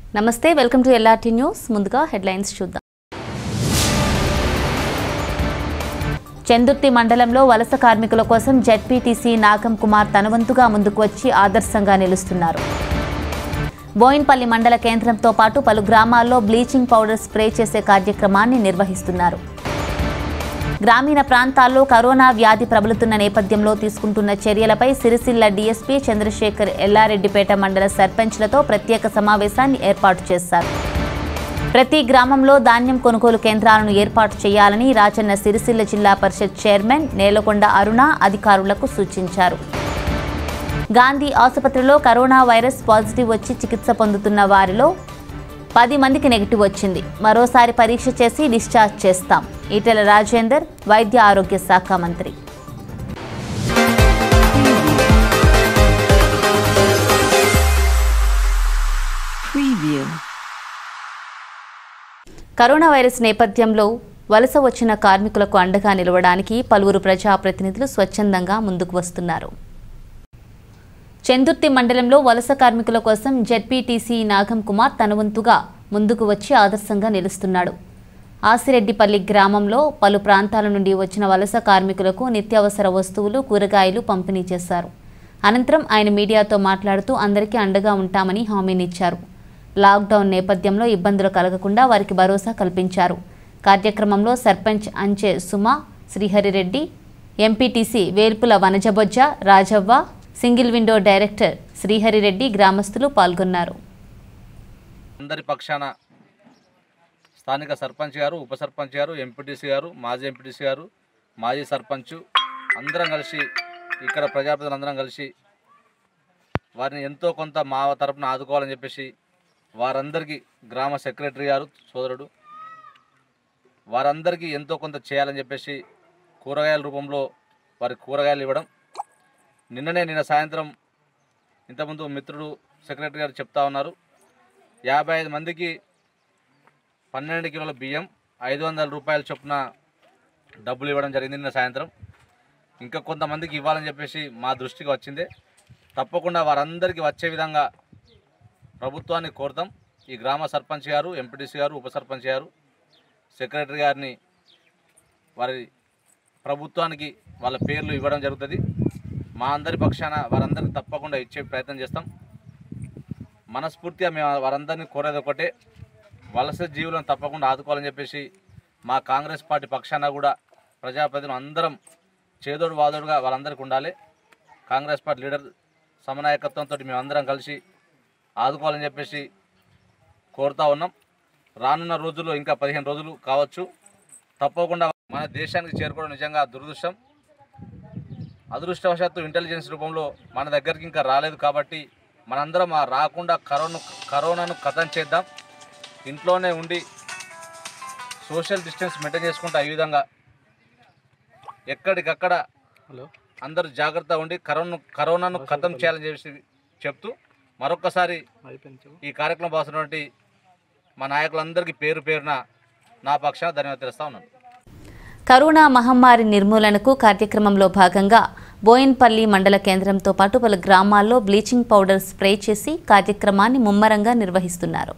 నమస్తే welcome to LRT news ముందుగా headlines చూద్దాం చందుర్తి మండలంలో వలస కార్మికుల కోసం జెడ్పీటీసీ నాగం కుమార్ తనవంతుగా ముందుకు వచ్చి ఆదర్శంగా నిలుస్తున్నారు బోయిన్పల్లి మండల కేంద్రంతో పాటు పలు గ్రామాల్లో బ్లీచింగ్ పౌడర్ స్ప్రే చేసే కార్యక్రమాన్ని నిర్వహిస్తున్నారు గ్రామీణ ప్రాంతాల్లో కరోనా వ్యాధి ప్రబలుతున్న నేపథ్యంలో తీసుకుంటున్న చర్యలపై సిరిసిల్ల డీఎస్పీ చంద్రశేఖర్ ఎల్లారెడ్డిపేట మండల సర్పంచ్లతో ప్రత్యేక సమావేశాన్ని ఏర్పాటు చేశారు ప్రతి గ్రామంలో ధాన్యం కొనుగోలు కేంద్రాలను ఏర్పాటు చేయాలని రాజన్న సిరిసిల్ల జిల్లా పరిషత్ చైర్మన్ నేలకొండ అరుణ అధికారులకు సూచించారు గాంధీ ఆసుపత్రిలో కరోనా వైరస్ పాజిటివ్ వచ్చి చికిత్స పొందుతున్న వారిలో పది మందికి నెగిటివ్ వచ్చింది మరోసారి పరీక్ష చేసి డిశ్చార్జ్ చేస్తాం ఈటెల రాజేందర్ వైద్య ఆరోగ్య శాఖ మంత్రి Preview. కరోనా వైరస్ నేపథ్యంలో వలస వచ్చిన కార్మికులకు అండగా నిలవడానికి పలువురు ప్రజాప్రతినిధులు స్వచ్ఛందంగా ముందుకు వస్తున్నారు చందుర్తి మండలంలో వలస కార్మికుల కోసం జెడ్పీటీసీ నాగం కుమార్ తన వంతుగా ముందుకు వచ్చి ఆదర్శంగా నిలుస్తున్నాడు ఆసిరెడ్డిపల్లి గ్రామంలో పలు ప్రాంతాల నుండి వచ్చిన వలస కార్మికులకు నిత్యావసర వస్తువులు కూరగాయలు పంపిణీ చేశారు అనంతరం ఆయన మీడియాతో మాట్లాడుతూ అందరికీ అండగా ఉంటామని హామీనిచ్చారు లాక్డౌన్ నేపథ్యంలో ఇబ్బందులు కలగకుండా వారికి భరోసా కల్పించారు కార్యక్రమంలో sarpanch Anche Suma Sriharireddy MPTC Velpula Vanajabojja Rajavva single window director Sriharireddy గ్రామస్తులు పాల్గొన్నారు అందరి పక్షాన స్థానిక సర్పంచ్ గారు ఉప సర్పంచ్ గారు ఎంపీటీసీ గారు మాజీ ఎంపీటీసీ గారు మాజీ సర్పంచ్ అందరం కలిసి ఇక్కడ ప్రజాప్రతినిధులు అందరం కలిసి వారిని ఎంతో కొంత మా తరపున ఆదుకోవాలని చెప్పేసి వారందరికీ గ్రామ సెక్రటరీ గారు సోదరుడు వారందరికీ ఎంతో కొంత చేయాలని చెప్పేసి కూరగాయల రూపంలో వారి కూరగాయలు ఇవ్వడం నిన్ననే నిన్న సాయంత్రం ఇంతకుముందు మిత్రుడు సెక్రటరీ గారు చెప్తా ఉన్నారు యాభై ఐదు మందికి పన్నెండు కిలోల బియ్యం ఐదు వందల రూపాయల చొప్పున డబ్బులు ఇవ్వడం జరిగింది నిన్న సాయంత్రం ఇంకా కొంతమందికి ఇవ్వాలని చెప్పేసి మా దృష్టికి వచ్చింది తప్పకుండా వారందరికీ వచ్చే విధంగా ప్రభుత్వాన్ని కోరుతాం ఈ గ్రామ సర్పంచ్ గారు ఎంపీటీసీ గారు ఉప సర్పంచ్ గారు సెక్రటరీ గారిని వారి ప్రభుత్వానికి వాళ్ళ పేర్లు ఇవ్వడం జరుగుతుంది మా అందరి పక్షాన వారందరికీ తప్పకుండా ఇచ్చే ప్రయత్నం చేస్తాం మనస్ఫూర్తిగా మేము వారందరినీ కోరేది ఒకటే వలస జీవులను తప్పకుండా ఆదుకోవాలని చెప్పేసి మా కాంగ్రెస్ పార్టీ పక్షాన కూడా ప్రజాప్రతినిధులు అందరం చేదోడు వాదోడుగా వాళ్ళందరికీ ఉండాలి కాంగ్రెస్ పార్టీ లీడర్ సమనాయకత్వంతో మేమందరం కలిసి ఆదుకోవాలని చెప్పేసి కోరుతా ఉన్నాం రానున్న రోజుల్లో ఇంకా పదిహేను రోజులు కావచ్చు తప్పకుండా మన దేశానికి చేరుకోవడం నిజంగా దురదృష్టం అదృష్టవశాత్తు ఇంటెలిజెన్స్ రూపంలో మన దగ్గరికి ఇంకా రాలేదు కాబట్టి మనందరం ఆ రాకుండా కరోనా కరోనాను కథం చేద్దాం ఇంట్లోనే ఉండి సోషల్ డిస్టెన్స్ మెయింటైన్ చేసుకుంటూ ఈ విధంగా ఎక్కడికక్కడ అందరూ జాగ్రత్త ఉండి కరోనా కరోనాను కథం చేయాలని చెప్పి చెప్తూ మరొక్కసారి ఈ కార్యక్రమం పాల్గొన్నటువంటి మా నాయకులందరికీ పేరు పేరున నా పక్షాన ధన్యవాదాలు తెలుస్తా ఉన్నాను కరోనా మహమ్మారి నిర్మూలనకు కార్యక్రమంలో భాగంగా బోయిన్పల్లి మండల కేంద్రంతో పాటు పలు గ్రామాల్లో బ్లీచింగ్ పౌడర్ స్ప్రే చేసి కార్యక్రమాన్ని ముమ్మరంగా నిర్వహిస్తున్నారు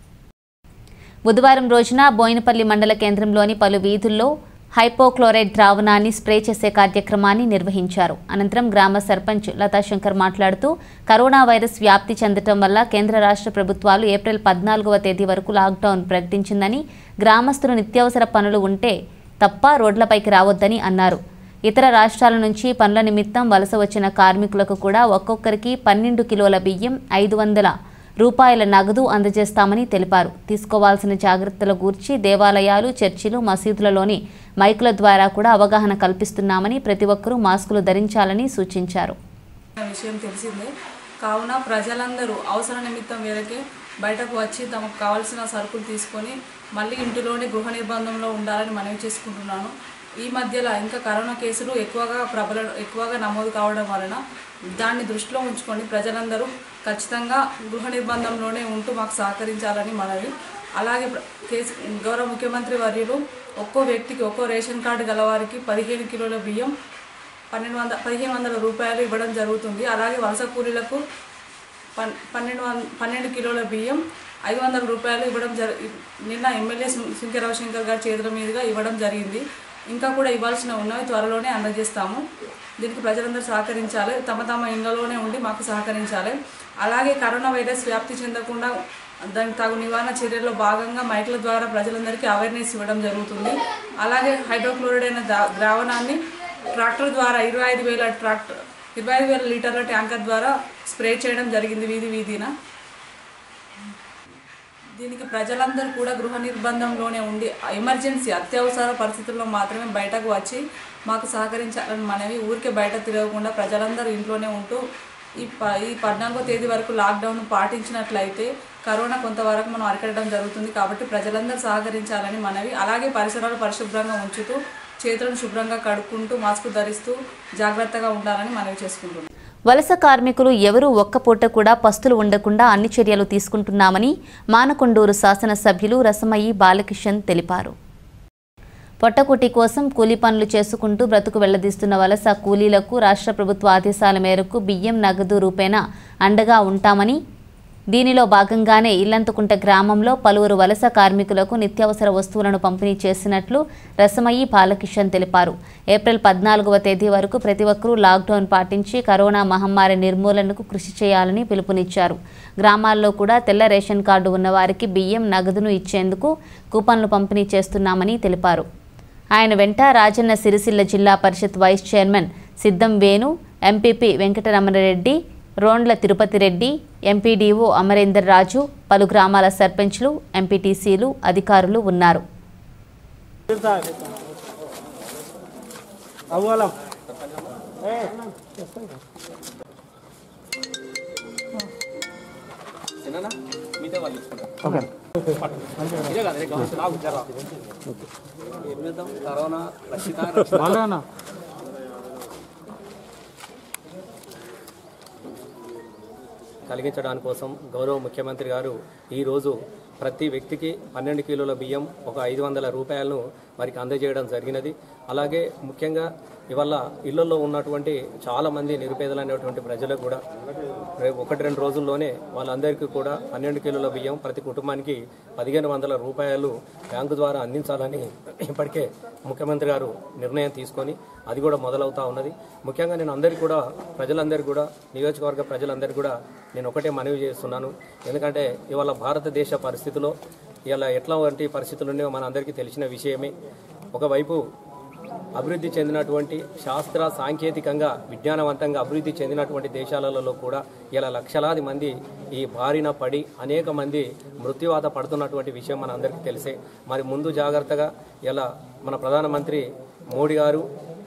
బుధవారం రోజున బోయినపల్లి మండల కేంద్రంలోని పలు వీధుల్లో హైపోక్లోరైడ్ ద్రావణాన్ని స్ప్రే చేసే కార్యక్రమాన్ని నిర్వహించారు అనంతరం గ్రామ సర్పంచ్ లతాశంకర్ మాట్లాడుతూ కరోనా వైరస్ వ్యాప్తి చెందటం వల్ల కేంద్ర రాష్ట్ర ప్రభుత్వాలు ఏప్రిల్ పద్నాలుగవ తేదీ వరకు లాక్డౌన్ ప్రకటించిందని గ్రామస్తులు నిత్యావసర పనులు ఉంటే తప్ప రోడ్లపైకి రావద్దని అన్నారు ఇతర రాష్ట్రాల నుంచి పనుల నిమిత్తం వలస వచ్చిన కార్మికులకు కూడా ఒక్కొక్కరికి పన్నెండు కిలోల బియ్యం ఐదు వందల రూపాయల నగదు అందజేస్తామని తెలిపారు తీసుకోవాల్సిన జాగ్రత్తల గూర్చి దేవాలయాలు చర్చిలు మసీదులలోని మైకుల ద్వారా కూడా అవగాహన కల్పిస్తున్నామని ప్రతి ఒక్కరూ మాస్కులు ధరించాలని సూచించారు అనే విషయం తెలిసిందే కావున ప్రజలందరూ అవసర నిమిత్తం మేరకే బయటకు వచ్చి తమకు కావాల్సిన సరుకులు తీసుకొని మళ్ళీ ఇంటిలోనే గృహ నిర్బంధంలో ఉండాలని మనవి చేసుకుంటున్నాను ఈ మధ్యలో ఇంకా కరోనా కేసులు ఎక్కువగా ప్రబల ఎక్కువగా నమోదు కావడం వలన దాన్ని దృష్టిలో ఉంచుకొని ప్రజలందరూ ఖచ్చితంగా గృహ నిర్బంధంలోనే ఉంటూ మాకు సహకరించాలని మనవి అలాగే ప్ర- కేసు గౌరవ ముఖ్యమంత్రి వర్యులు ఒక్కో వ్యక్తికి ఒక్కో రేషన్ కార్డు గలవారికి పదిహేను కిలోల బియ్యం పన్నెండు వందల పదిహేను వందల రూపాయలు ఇవ్వడం జరుగుతుంది అలాగే వలస కూలీలకు పన్ పన్నెండు వం పన్నెండు కిలోల బియ్యం ఐదు వందల రూపాయలు ఇవ్వడం జరి నిన్న ఎమ్మెల్యే సింకె రవిశంకర్ గారి చేతుల మీదుగా ఇవ్వడం జరిగింది ఇంకా కూడా ఇవ్వాల్సిన ఉన్నవి త్వరలోనే అందజేస్తాము దీనికి ప్రజలందరూ సహకరించాలి తమ తమ ఇళ్లలోనే ఉండి మాకు సహకరించాలి అలాగే కరోనా వైరస్ వ్యాప్తి చెందకుండా దానికి తగు నివారణ చర్యల్లో భాగంగా మైకుల ద్వారా ప్రజలందరికీ అవేర్నెస్ ఇవ్వడం జరుగుతుంది అలాగే హైడ్రోక్లోరైడ్ అయిన ద్రా- ద్రావణాన్ని ట్రాక్టర్ ద్వారా ఇరవై ఐదు వేల ట్రాక్టర్ ఇరవై ఐదు వేల లీటర్ల ట్యాంకర్ ద్వారా స్ప్రే చేయడం జరిగింది వీధి వీధిన దీనికి ప్రజలందరూ కూడా గృహ నిర్బంధంలోనే ఉండి ఎమర్జెన్సీ అత్యవసర పరిస్థితుల్లో మాత్రమే బయటకు వచ్చి మాకు సహకరించాలని మనవి ఊరికే బయట తిరగకుండా ప్రజలందరూ ఇంట్లోనే ఉంటూ ఈ ప ఈ పద్నాలుగో తేదీ వరకు లాక్డౌన్ పాటించినట్లయితే కరోనా కొంతవరకు మనం అరికట్టడం జరుగుతుంది కాబట్టి ప్రజలందరూ సహకరించాలని మనవి అలాగే పరిసరాలు పరిశుభ్రంగా ఉంచుతూ చేతులను శుభ్రంగా కడుక్కుంటూ మాస్క్ ధరిస్తూ జాగ్రత్తగా ఉండాలని మనవి చేసుకుంటున్నాం వలస కార్మికులు ఎవరూ ఒక్కపూట కూడా పస్తులు ఉండకుండా అన్ని చర్యలు తీసుకుంటున్నామని మానకొండూరు శాసనసభ్యులు రసమయ్యి బాలకిషన్ తెలిపారు పొట్టకుటి కోసం కూలీ పనులు చేసుకుంటూ బ్రతుకు వెళ్లదీస్తున్న వలస కూలీలకు రాష్ట్ర ప్రభుత్వ ఆదేశాల మేరకు బియ్యం నగదు రూపేణా అండగా ఉంటామని దీనిలో భాగంగానే ఇల్లంతకుంట గ్రామంలో పలువురు వలస కార్మికులకు నిత్యావసర వస్తువులను పంపిణీ చేసినట్లు రసమయ్యి బాలకిషన్ తెలిపారు ఏప్రిల్ పద్నాలుగవ తేదీ వరకు ప్రతి ఒక్కరూ లాక్డౌన్ పాటించి కరోనా మహమ్మారి నిర్మూలనకు కృషి చేయాలని పిలుపునిచ్చారు గ్రామాల్లో కూడా తెల్ల రేషన్ కార్డు ఉన్నవారికి బియ్యం నగదును ఇచ్చేందుకు కూపన్లు పంపిణీ చేస్తున్నామని తెలిపారు ఆయన వెంట రాజన్న సిరిసిల్ల జిల్లా పరిషత్ vice chairman Siddham Venu MPP Venkataramanareddy Rondla Tirupati Reddy MPDO Amarender Raju పలు గ్రామాల సర్పంచ్లు ఎంపీటీసీలు అధికారులు ఉన్నారు అవ్వాలం ఓకే వాళ్ళేనా కలిగించడానికి కోసం గౌరవ ముఖ్యమంత్రి గారు ఈరోజు ప్రతి వ్యక్తికి పన్నెండు కిలోల బియ్యం ఒక ఐదు వందల రూపాయలను వారికి అందజేయడం జరిగినది అలాగే ముఖ్యంగా ఇవాళ ఇళ్లలో ఉన్నటువంటి చాలామంది నిరుపేదలైనటువంటి ప్రజలకు కూడా రేపు ఒకటి రెండు రోజుల్లోనే వాళ్ళందరికీ కూడా పన్నెండు కిలోల బియ్యం ప్రతి కుటుంబానికి పదిహేను వందల రూపాయలు బ్యాంకు ద్వారా అందించాలని ఇప్పటికే ముఖ్యమంత్రి గారు నిర్ణయం తీసుకొని అది కూడా మొదలవుతా ఉన్నది ముఖ్యంగా నేను అందరికీ కూడా ప్రజలందరికీ కూడా నియోజకవర్గ ప్రజలందరికీ కూడా నేను ఒకటే మనవి చేస్తున్నాను ఎందుకంటే ఇవాళ భారతదేశ పరిస్థితిలో ఇలా ఎట్లా వంటి పరిస్థితులు ఉన్నాయో మన అందరికీ తెలిసిన విషయమే ఒకవైపు అభివృద్ధి చెందినటువంటి శాస్త్ర సాంకేతికంగా విజ్ఞానవంతంగా అభివృద్ధి చెందినటువంటి దేశాలలో కూడా ఇలా లక్షలాది మంది ఈ బారిన పడి అనేక మంది మృత్యువాత పడుతున్నటువంటి విషయం మన అందరికీ తెలిసే మరి ముందు జాగ్రత్తగా ఇలా మన ప్రధానమంత్రి మోడీ గారు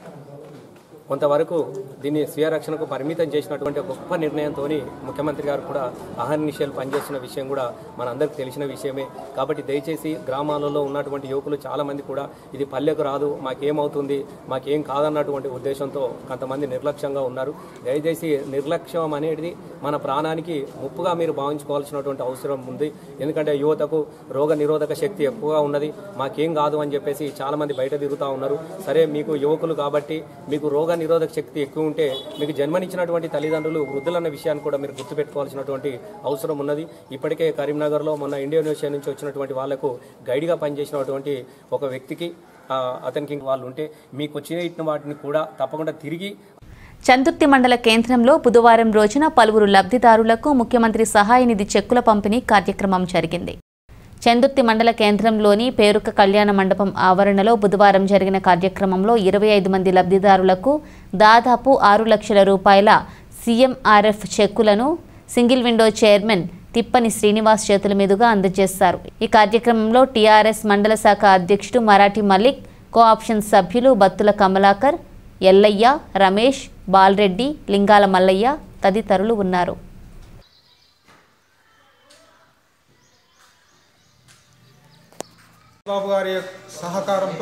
కొంతవరకు దీన్ని స్వీయ రక్షణకు పరిమితం చేసినటువంటి ఒక గొప్ప నిర్ణయంతో ముఖ్యమంత్రి గారు కూడా అహర్నిశలు పనిచేస్తున్న విషయం కూడా మనందరికీ తెలిసిన విషయమే కాబట్టి దయచేసి గ్రామాలలో ఉన్నటువంటి యువకులు చాలామంది కూడా ఇది పల్లెకు రాదు మాకేమవుతుంది మాకేం కాదన్నటువంటి ఉద్దేశంతో కొంతమంది నిర్లక్ష్యంగా ఉన్నారు దయచేసి నిర్లక్ష్యం అనేది మన ప్రాణానికి ముప్పుగా మీరు భావించుకోవాల్సినటువంటి అవసరం ఉంది ఎందుకంటే యువతకు రోగ నిరోధక శక్తి ఎక్కువగా ఉన్నది మాకేం కాదు అని చెప్పేసి చాలామంది బయట తిరుగుతూ ఉన్నారు సరే మీకు యువకులు కాబట్టి మీకు రోగ నిరోధక శక్తి ఎక్కువ ఉంటే మీకు జన్మనిచ్చినటువంటి తల్లిదండ్రులు వృద్ధులన్న విషయాన్ని కూడా మీరు గుర్తుపెట్టుకోవాల్సినటువంటి అవసరం ఉన్నది ఇప్పటికే కరీంనగర్లో మొన్న ఇండియన్ యూనివర్సిటీ నుంచి వచ్చినటువంటి వాళ్లకు గైడ్గా పనిచేసినటువంటి ఒక వ్యక్తికి ఆ, అతనికి వాళ్ళు ఉంటే మీకు వచ్చిన వాటిని కూడా తప్పకుండా తిరిగి చందుర్తి మండల కేంద్రంలో బుధవారం రోజున పలువురు లబ్ధిదారులకు ముఖ్యమంత్రి సహాయ నిధి చెక్కుల పంపిణీ కార్యక్రమం జరిగింది చందుర్తి మండల కేంద్రంలోని పేరుక కళ్యాణ మండపం ఆవరణలో బుధవారం జరిగిన కార్యక్రమంలో ఇరవై ఐదు మంది లబ్ధిదారులకు దాదాపు ఆరు లక్షల రూపాయల సీఎంఆర్ఎఫ్ చెక్కులను single window chairman Tippani Srinivas చేతుల మీదుగా అందజేశారు ఈ కార్యక్రమంలో టీఆర్ఎస్ మండల శాఖ అధ్యక్షుడు మరాఠీ మలిక్ కోఆప్షన్ సభ్యులు బత్తుల కమలాకర్ ఎల్లయ్య రమేష్ బాలరెడ్డి లింగాల మల్లయ్య తదితరులు ఉన్నారు బాబు గారి సహకారంతో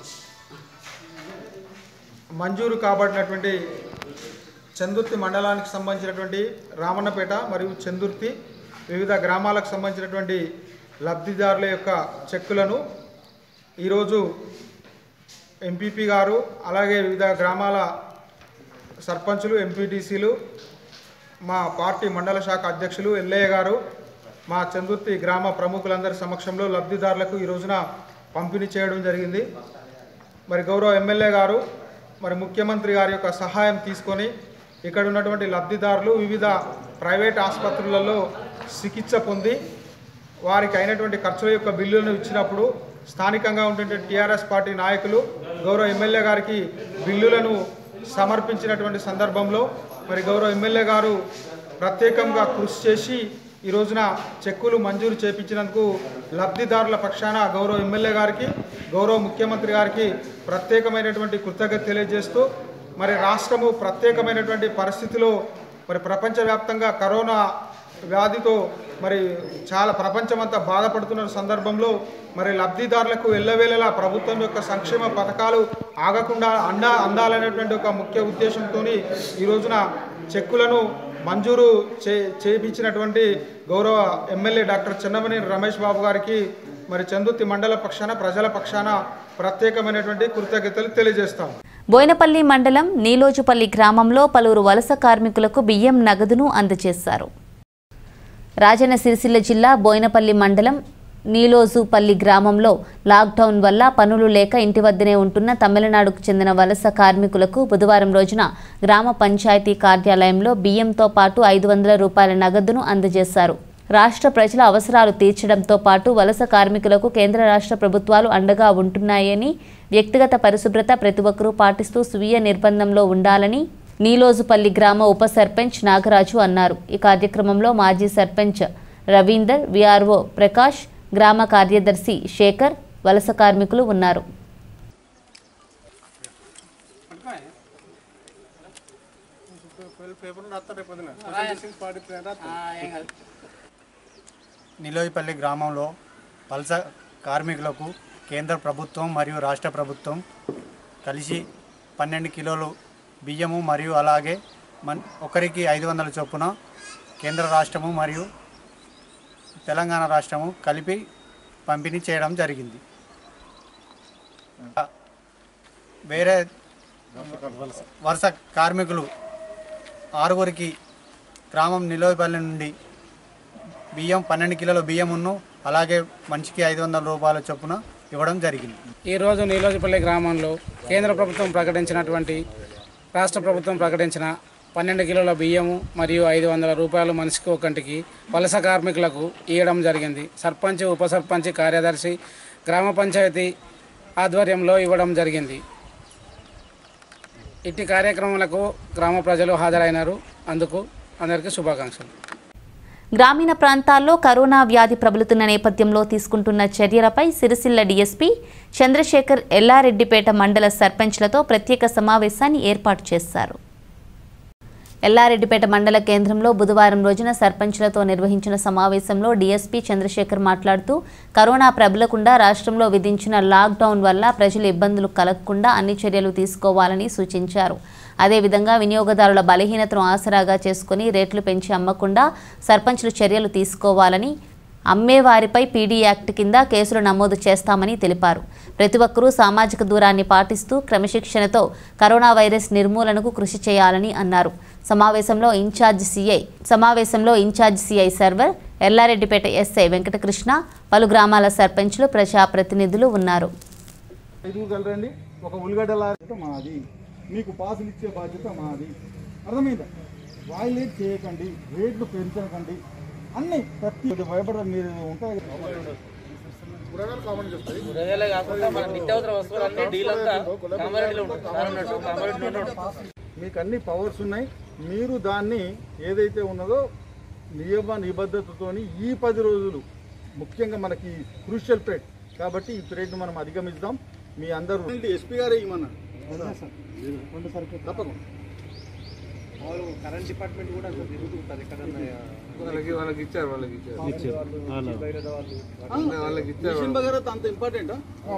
మంజూరు కాబడినటువంటి చందుర్తి మండలానికి సంబంధించినటువంటి రామన్నపేట మరియు చందుర్తి వివిధ గ్రామాలకు సంబంధించినటువంటి లబ్ధిదారుల యొక్క చెక్కులను ఈరోజు ఎంపీపీ గారు అలాగే వివిధ గ్రామాల సర్పంచులు ఎంపీటీసీలు మా పార్టీ మండల శాఖ అధ్యక్షులు ఎల్లయ్య గారు మా చందుర్తి గ్రామ ప్రముఖులందరి సమక్షంలో లబ్ధిదారులకు ఈ రోజున పంపిణీ చేయడం జరిగింది మరి గౌరవ ఎమ్మెల్యే గారు మరి ముఖ్యమంత్రి గారి యొక్క సహాయం తీసుకొని ఇక్కడ ఉన్నటువంటి లబ్ధిదారులు వివిధ ప్రైవేట్ ఆసుపత్రులలో చికిత్స పొంది వారికి అయినటువంటి ఖర్చుల యొక్క బిల్లులను ఇచ్చినప్పుడు స్థానికంగా ఉండే టీఆర్ఎస్ పార్టీ నాయకులు గౌరవ ఎమ్మెల్యే గారికి బిల్లులను సమర్పించినటువంటి సందర్భంలో మరి గౌరవ ఎమ్మెల్యే గారు ప్రత్యేకంగా కృషి చేసి ఈ రోజున చెక్కులు మంజూరు చేపించినందుకు లబ్ధిదారుల పక్షాన గౌరవ ఎమ్మెల్యే గారికి గౌరవ ముఖ్యమంత్రి గారికి ప్రత్యేకమైనటువంటి కృతజ్ఞత తెలియజేస్తూ మరి రాష్ట్రము ప్రత్యేకమైనటువంటి పరిస్థితిలో మరి ప్రపంచవ్యాప్తంగా కరోనా వ్యాధితో మరి చాలా ప్రపంచమంతా బాధపడుతున్న సందర్భంలో మరి లబ్ధిదారులకు ఎల్లవేళలా ప్రభుత్వం యొక్క సంక్షేమ పథకాలు ఆగకుండా అండ అందాలనేటువంటి ఒక ముఖ్య ఉద్దేశంతో ఈ రోజున చెక్కులను మంజూరు చే చేయించినటువంటి గౌరవ ఎమ్మెల్యే డాక్టర్ చెన్నమని రమేష్ బాబు గారికి మరి చందుర్తి మండల పక్షాన ప్రజల పక్షాన ప్రత్యేకమైనటువంటి కృతజ్ఞతలు తెలియజేస్తాం బోయినపల్లి మండలం నీలోజుపల్లి గ్రామంలో పలువురు వలస కార్మికులకు బియ్యం నగదును అందజేశారు రాజన్న సిరిసిల్ల జిల్లా బోయినపల్లి మండలం నీలోజుపల్లి గ్రామంలో లాక్డౌన్ వల్ల పనులు లేక ఇంటి వద్దనే ఉంటున్న తమిళనాడుకు చెందిన వలస కార్మికులకు బుధవారం రోజున గ్రామ పంచాయతీ కార్యాలయంలో బియ్యంతో పాటు ఐదు వందల రూపాయల నగదును అందజేశారు రాష్ట్ర ప్రజల అవసరాలు తీర్చడంతో పాటు వలస కార్మికులకు కేంద్ర రాష్ట్ర ప్రభుత్వాలు అండగా ఉంటున్నాయని వ్యక్తిగత పరిశుభ్రత ప్రతి ఒక్కరూ పాటిస్తూ స్వీయ నిర్బంధంలో ఉండాలని నీలోజుపల్లి గ్రామ ఉప సర్పంచ్ నాగరాజు అన్నారు ఈ కార్యక్రమంలో మాజీ సర్పంచ్ రవీందర్ విఆర్ఓ ప్రకాష్ గ్రామ కార్యదర్శి శేఖర్ వలస కార్మికులు ఉన్నారు నిలోయిపల్లి గ్రామంలో వలస కార్మికులకు కేంద్ర ప్రభుత్వం మరియు రాష్ట్ర ప్రభుత్వం కలిసి పన్నెండు కిలోలు బియ్యము మరియు అలాగే మన్ ఒకరికి ఐదు వందల చొప్పున కేంద్ర రాష్ట్రము మరియు తెలంగాణ రాష్ట్రము కలిపి పంపిణీ చేయడం జరిగింది వేరే వలస కార్మికులు ఆరుగురికి గ్రామం నిలోయపల్లి నుండి బియ్యం పన్నెండు కిలోల బియ్యమును అలాగే మనిషికి ఐదు వందల రూపాయల చొప్పున ఇవ్వడం జరిగింది ఈరోజు నీలోజుపల్లి గ్రామంలో కేంద్ర ప్రభుత్వం ప్రకటించినటువంటి రాష్ట్ర ప్రభుత్వం ప్రకటించిన పన్నెండు కిలోల బియ్యము మరియు ఐదు వందల రూపాయలు మనిషికి ఒకంటికి వలస కార్మికులకు ఇవ్వడం జరిగింది సర్పంచ్ ఉప సర్పంచ్ కార్యదర్శి గ్రామ పంచాయతీ ఆధ్వర్యంలో ఇవ్వడం జరిగింది ఇట్టి కార్యక్రమాలకు గ్రామ ప్రజలు హాజరైనారు అందుకు అందరికీ శుభాకాంక్షలు గ్రామీణ ప్రాంతాల్లో కరోనా వ్యాధి ప్రబలుతున్న నేపథ్యంలో తీసుకుంటున్న చర్యలపై సిరిసిల్ల డీఎస్పీ చంద్రశేఖర్ ఎల్లారెడ్డిపేట మండల సర్పంచ్లతో ప్రత్యేక సమావేశాన్ని ఏర్పాటు చేశారు ఎల్లారెడ్డిపేట మండల కేంద్రంలో బుధవారం రోజున సర్పంచ్లతో నిర్వహించిన సమావేశంలో డీఎస్పీ చంద్రశేఖర్ మాట్లాడుతూ కరోనా ప్రబలకుండా రాష్ట్రంలో విధించిన లాక్డౌన్ వల్ల ప్రజలు ఇబ్బందులు కలగకుండా అన్ని చర్యలు తీసుకోవాలని సూచించారు అదేవిధంగా వినియోగదారుల బలహీనతను ఆసరాగా చేసుకుని రేట్లు పెంచి అమ్మకుండా సర్పంచ్లు చర్యలు తీసుకోవాలని అమ్మేవారిపై పీడీ యాక్ట్ కింద కేసులు నమోదు చేస్తామని తెలిపారు ప్రతి ఒక్కరూ సామాజిక దూరాన్ని పాటిస్తూ క్రమశిక్షణతో కరోనా వైరస్ నిర్మూలనకు కృషి చేయాలని అన్నారు సమావేశంలో ఇన్ఛార్జ్ సిఐ సమావేశంలో incharge CI Sarwar Yellareddypet SI Venkatakrishna పలు గ్రామాల సర్పంచ్లు ప్రజాప్రతినిధులు ఉన్నారు ఐదుగురు కలరండి ఒక ఉల్లిగడ్డ లారీతో మాది మీకు పాసులు ఇచ్చే బాధ్యత మాది అర్థమైందా వాయిలేట్ చేయకండి రేట్లు పెంచకండి అన్ని ప్రతి భయపడ మీరు ఉంటాయి కూరగాయలు కామన్ చేస్తాయి మీకు అన్ని పవర్స్ ఉన్నాయి మీరు దాన్ని ఏదైతే ఉన్నదో నియమ నిబద్ధతతోని ఈ పది రోజులు ముఖ్యంగా మనకి క్రూషియల్ పీరియడ్ కాబట్టి ఈ పీరియడ్ మనం అధిగమిద్దాం మీ అందరూ ఎస్పీ గారు ఇవ్వమన్నారు తప్పకుండా కరెంట్ డిపార్ట్మెంట్ కూడా తిరుగుతుంటుంది ఎక్కడన్నా వాళ్ళకి వాళ్ళకి ఇచ్చారు వాళ్ళకి ఇచ్చారు వాళ్ళకి ఇచ్చారు మిషన్ భగీరథ అంత ఇంపార్టెంట్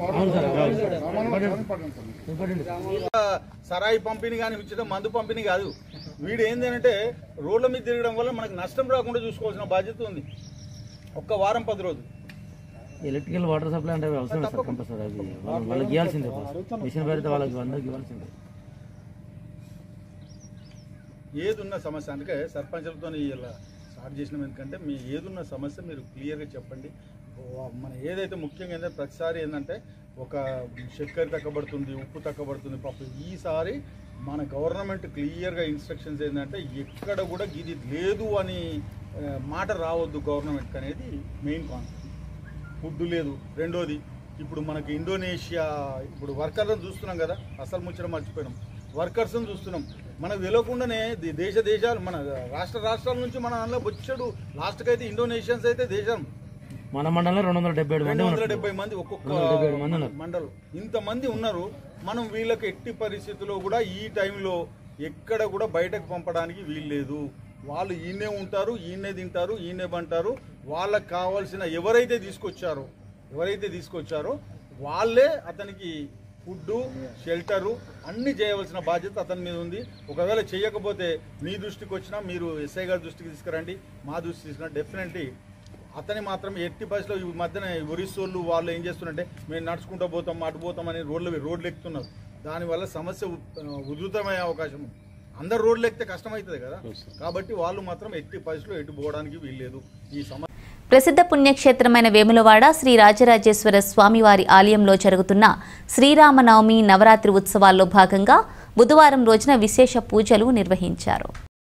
సరాయి పంపిణీ కానీ ఉచిత మందు పంపిణీ కాదు వీడు ఏంది అంటే రోడ్ల మీద తిరగడం వల్ల మనకు నష్టం రాకుండా చూసుకోవాల్సిన బాధ్యత ఉంది ఒక్క వారం పది రోజులు ఎలక్ట్రికల్ వాటర్ సప్లై అంటే అవసరం సార్ కంపల్సరీ అది వాళ్ళ- వాళ్ళకి ఇవ్వాల్సిందే బాస్. మిషన్ పెడితే వాళ్ళకి అందరికి ఇవ్వాల్సిందే ఏది ఉన్న సమస్య అందుకే సర్పంచులతో ఇలా స్టార్ట్ చేసినాం ఎందుకంటే మీ ఏదున్న సమస్య మీరు క్లియర్గా చెప్పండి వా- మన ఏదైతే ముఖ్యంగా ఏంటంటే ప్రతిసారి ఏంటంటే ఒక చక్కెర తగ్గబడుతుంది ఉప్పు తగ్గబడుతుంది పప్పు ఈసారి మన గవర్నమెంట్ క్లియర్గా ఇన్స్ట్రక్షన్స్ ఏంటంటే ఎక్కడ కూడా ఇది లేదు అని ఆ, మాట రావద్దు గవర్నమెంట్ అనేది మెయిన్ కాన్సెప్ట్ ఫుడ్ లేదు రెండోది ఇప్పుడు మనకి ఇండోనేషియా ఇప్పుడు వర్కర్లను చూస్తున్నాం కదా అసలు ముచ్చట మర్చిపోయినాం వర్కర్స్ని చూస్తున్నాం మనకు తెలియకుండానే దే- దేశ దేశాలు మన రాష్ట్ర రాష్ట్రాల నుంచి మన అందులో వచ్చాడు లాస్ట్కి అయితే ఇండోనేషియన్స్ అయితే దేశం మన మండలంలో రెండు వందల డెబ్బై ఏడు మంది రెండు వందల ఉన్నారు. డెబ్బై మంది ఒక్కొక్క రెండు వందల డెబ్బై ఏడు మంది ఉన్నారు. మండలం ఇంతమంది ఉన్నారు మనం వీళ్ళకి ఎట్టి పరిస్థితుల్లో కూడా ఈ టైంలో ఎక్కడ కూడా బయటకు పంపడానికి వీల్లేదు వాళ్ళు ఈయనే ఉంటారు ఈయనే తింటారు ఈయనే పంటారు వాళ్ళకి కావాల్సిన ఎవరైతే తీసుకొచ్చారో ఎవరైతే తీసుకొచ్చారో వాళ్ళే అతనికి ఫుడ్ షెల్టరు అన్ని చేయవలసిన బాధ్యత అతని మీద ఉంది ఒకవేళ చేయకపోతే మీ దృష్టికి వచ్చినా మీరు ఎస్ఐ గారి దృష్టికి తీసుకురండి మా దృష్టికి తీసుకురండి డెఫినెట్లీ అతని మాత్రం ఎట్టి పరిస్థితిలో ఈ మధ్యన ఒరిస్సోళ్ళు వాళ్ళు ఏం చేస్తున్నారంటే మేము నడుచుకుంటూ పోతాం అటు పోతాం అని రోడ్లు రోడ్లు ఎక్కుతున్నారు దానివల్ల సమస్య ఉ- ఉధృతమయ్యే అవకాశం ఉంది అందరు రోడ్లు ఎక్కితే కష్టమవుతుంది కదా కాబట్టి వాళ్ళు మాత్రం ఎట్టి పరిస్థితిలో ఎటు పోవడానికి వీల్లేదు ఈ సమస్య ప్రసిద్ధ పుణ్యక్షేత్రమైన వేములవాడ శ్రీ రాజరాజేశ్వర స్వామివారి ఆలయంలో జరుగుతున్న శ్రీరామనవమి నవరాత్రి ఉత్సవాల్లో భాగంగా బుధవారం రోజున విశేష పూజలు నిర్వహించారు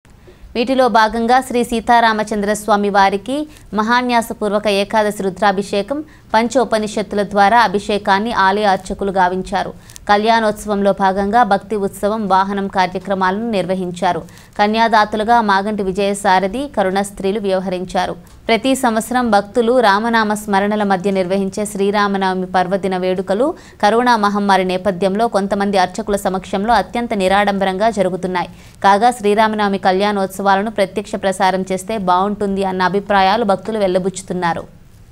వీటిలో భాగంగా శ్రీ సీతారామచంద్ర స్వామి వారికి మహాన్యాసపూర్వక ఏకాదశి రుద్రాభిషేకం పంచోపనిషత్తుల ద్వారా అభిషేకాన్ని ఆలయ అర్చకులు గావించారు కళ్యాణోత్సవంలో భాగంగా భక్తి ఉత్సవం వాహనం కార్యక్రమాలను నిర్వహించారు కన్యాదాతులుగా మాగంటి విజయసారథి కరుణ స్త్రీలు వ్యవహరించారు ప్రతి సంవత్సరం భక్తులు రామనామ స్మరణల మధ్య నిర్వహించే శ్రీరామనవమి పర్వదిన వేడుకలు కరోనా మహమ్మారి నేపథ్యంలో కొంతమంది అర్చకుల సమక్షంలో అత్యంత నిరాడంబరంగా జరుగుతున్నాయి కాగా శ్రీరామనవమి కళ్యాణోత్సవాలను ప్రత్యక్ష ప్రసారం చేస్తే బాగుంటుంది అన్న అభిప్రాయాలు భక్తులు వెల్లబుచ్చుతున్నారు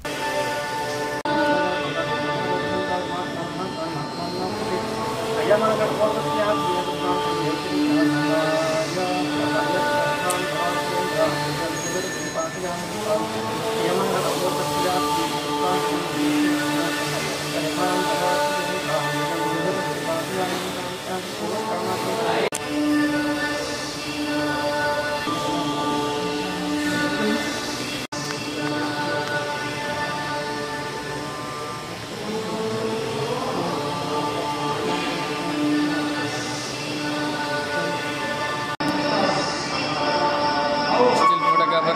స్టిల్ ఫోటోగ్రాఫర్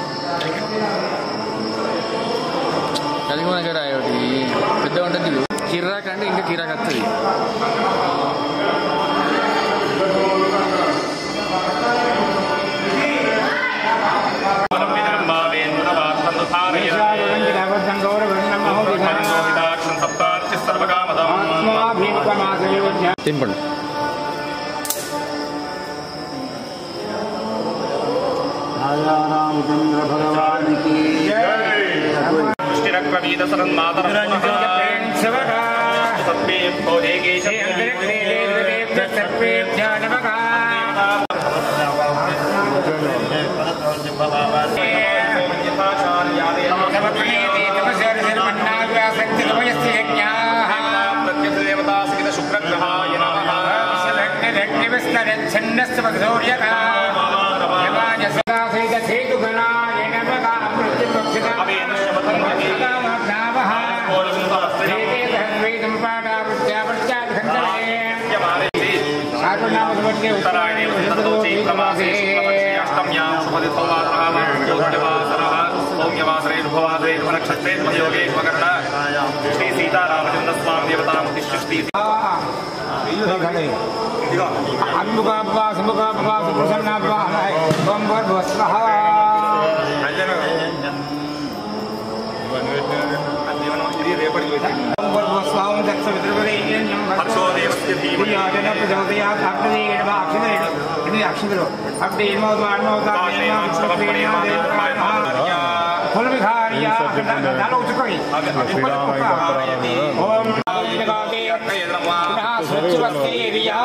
కలిగి మన దగ్గర ఒకటి పెద్ద ఉంటుంది చూడు. కిర్రాక్ అంటే ఇంకా కిరాక్ వస్తుంది తింపండి రామచంద్ర భగవానికి శ్రీ సీతారామచంద్ర స్వామి దేవతాముష్టి అన్ముఖాభ్వా సుముఖాభ్వా సుప్రసన్నాభ్వా ఓం భర్భవ స్వహ ఓం భర్భవ స్వాహం దక్ష విద్రవదేయం భర్గోదేవస్య ప్రచోదయాత్ అగ్నిదేవ అక్షితరేణ ఇది అక్షితరు అగ్ని ఏమవుతు అన్నవుతా ఫుల్ విహార్య దాలో ఉచుకొని ఓం స్వచ్ఛవస్తే ఏరియా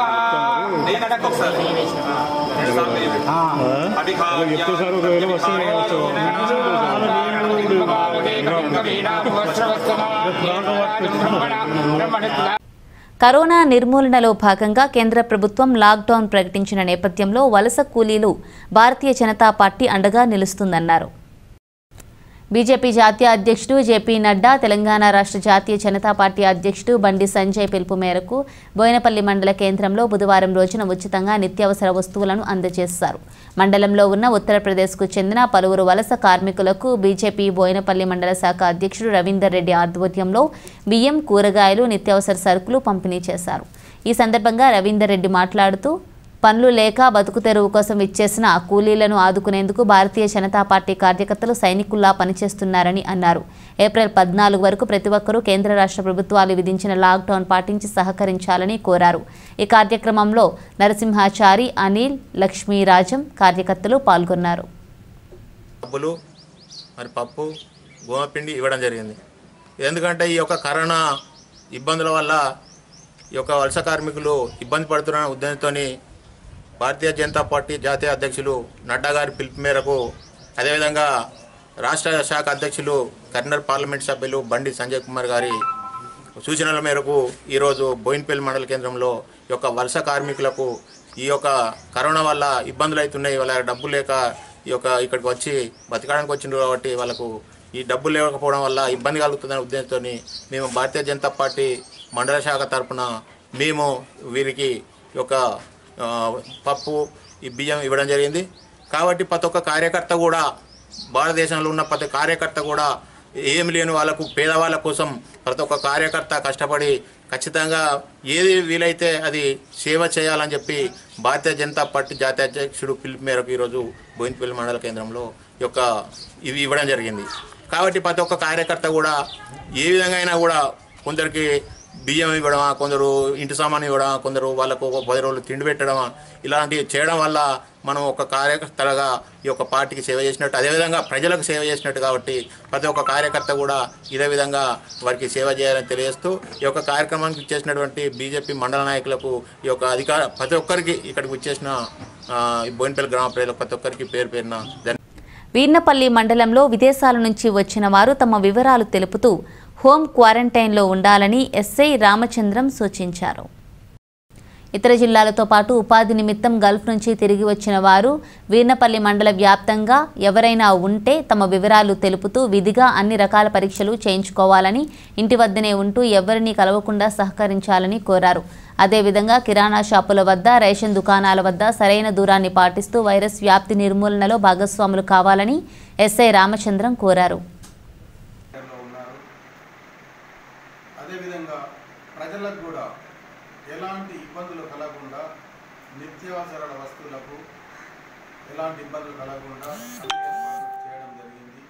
కరోనా నిర్మూలనలో భాగంగా కేంద్ర ప్రభుత్వం లాక్డౌన్ ప్రకటించిన నేపథ్యంలో వలస కూలీలు భారతీయ జనతా పార్టీ అండగా నిలుస్తుందన్నారు బీజేపీ జాతీయ అధ్యక్షుడు జేపీ నడ్డా తెలంగాణ రాష్ట్ర జాతీయ జనతా పార్టీ అధ్యక్షుడు బండి సంజయ్ పిలుపు మేరకు బోయినపల్లి మండల కేంద్రంలో బుధవారం రోజున ఉచితంగా నిత్యావసర వస్తువులను అందజేశారు మండలంలో ఉన్న ఉత్తరప్రదేశ్కు చెందిన పలువురు వలస కార్మికులకు బీజేపీ బోయినపల్లి మండల శాఖ అధ్యక్షుడు రవీందర్ రెడ్డి ఆధ్వర్యంలో బియ్యం కూరగాయలు నిత్యావసర సరుకులు పంపిణీ చేశారు ఈ సందర్భంగా రవీందర్ రెడ్డి మాట్లాడుతూ పనులు లేక బతుకు తెరువు కోసం ఇచ్చేసిన కూలీలను ఆదుకునేందుకు భారతీయ జనతా పార్టీ కార్యకర్తలు సైనికుల్లా పనిచేస్తున్నారని అన్నారు ఏప్రిల్ పద్నాలుగు వరకు ప్రతి ఒక్కరూ కేంద్ర రాష్ట్ర ప్రభుత్వాలు విధించిన లాక్డౌన్ పాటించి సహకరించాలని కోరారు ఈ కార్యక్రమంలో నరసింహాచారి అనిల్ లక్ష్మీరాజం కార్యకర్తలు పాల్గొన్నారు డబ్బులు మరి పప్పు గోమపిండి ఇవ్వడం జరిగింది ఎందుకంటే ఈ యొక్క కరోనా ఇబ్బందుల వల్ల ఈ యొక్క వలస కార్మికులు ఇబ్బంది పడుతున్న ఉద్దేశంతో భారతీయ జనతా పార్టీ జాతీయ అధ్యక్షులు నడ్డా గారి పిలుపు మేరకు అదేవిధంగా రాష్ట్ర శాఖ అధ్యక్షులు కరీంనగర్ పార్లమెంట్ సభ్యులు బండి సంజయ్ కుమార్ గారి సూచనల మేరకు ఈరోజు బోయిన్పల్లి మండల కేంద్రంలో ఈ యొక్క వలస కార్మికులకు ఈ యొక్క కరోనా వల్ల ఇబ్బందులు అవుతున్నాయి వాళ్ళ డబ్బు లేక ఈ యొక్క ఇక్కడికి వచ్చి బతకడానికి వచ్చిండ్రు కాబట్టి వాళ్ళకు ఈ డబ్బులు లేకపోవడం వల్ల ఇబ్బంది కలుగుతుందనే ఉద్దేశంతో మేము భారతీయ జనతా పార్టీ మండల శాఖ తరపున మేము వీరికి ఈ యొక్క ఆ, పప్పు ఈ బియ్యం ఇవ్వడం జరిగింది కాబట్టి ప్రతి ఒక్క కార్యకర్త కూడా భారతదేశంలో ఉన్న ప్రతి కార్యకర్త కూడా ఏమి లేని వాళ్ళకు పేదవాళ్ళ కోసం ప్రతి ఒక్క కార్యకర్త కష్టపడి ఖచ్చితంగా ఏది వీలైతే అది సేవ చేయాలని చెప్పి భారతీయ జనతా పార్టీ జాతీయ అధ్యక్షుడు పిలుపు మేరకు ఈరోజు బోయినపల్లి మండల కేంద్రంలో ఈ యొక్క ఇవి ఇవ్వడం జరిగింది కాబట్టి ప్రతి ఒక్క కార్యకర్త కూడా ఏ విధంగా అయినా కూడా కొందరికి బియ్యం ఇవ్వడమా కొందరు ఇంటి సామాన్ ఇవ్వడమా కొందరు వాళ్ళకు ఒక పది రోజులు తిండి పెట్టడమా ఇలాంటివి చేయడం వల్ల మనం ఒక కార్యకర్తలుగా ఈ యొక్క పార్టీకి సేవ చేసినట్టు అదేవిధంగా ప్రజలకు సేవ చేసినట్టు కాబట్టి ప్రతి ఒక్క కార్యకర్త కూడా ఇదే విధంగా వారికి సేవ చేయాలని తెలియజేస్తూ ఈ యొక్క కార్యక్రమానికి ఇచ్చేసినటువంటి బీజేపీ మండల నాయకులకు ఈ యొక్క అధికార ప్రతి ఒక్కరికి ఇక్కడికి వచ్చేసిన ఈ బోయినపల్లి గ్రామ ప్రజలకు ప్రతి ఒక్కరికి పేరు పేరున ధన్యవాదాలు వీర్నపల్లి మండలంలో విదేశాల నుంచి వచ్చిన వారు తమ వివరాలు తెలుపుతూ హోం క్వారంటైన్లో ఉండాలని ఎస్ఐ రామచంద్రం సూచించారు ఇతర జిల్లాలతో పాటు ఉపాధి నిమిత్తం గల్ఫ్ నుంచి తిరిగి వచ్చిన వారు వీర్నపల్లి మండల వ్యాప్తంగా ఎవరైనా ఉంటే తమ వివరాలు తెలుపుతూ విధిగా అన్ని రకాల పరీక్షలు చేయించుకోవాలని ఇంటి వద్దనే ఉంటూ ఎవరిని కలవకుండా సహకరించాలని కోరారు అదేవిధంగా కిరాణా షాపుల వద్ద రేషన్ దుకాణాల వద్ద సరైన దూరాన్ని పాటిస్తూ వైరస్ వ్యాప్తి నిర్మూలనలో భాగస్వాములు కావాలని ఎస్ఐ రామచంద్రం కోరారు అదేవిధంగా ప్రజలకు కూడా ఎలాంటి ఇబ్బందులు కలగకుండా నిత్యావసరాల వస్తువులకు ఎలాంటి ఇబ్బందులు కలగకుండా అన్ని ఏర్పాట్లు చేయడం జరిగింది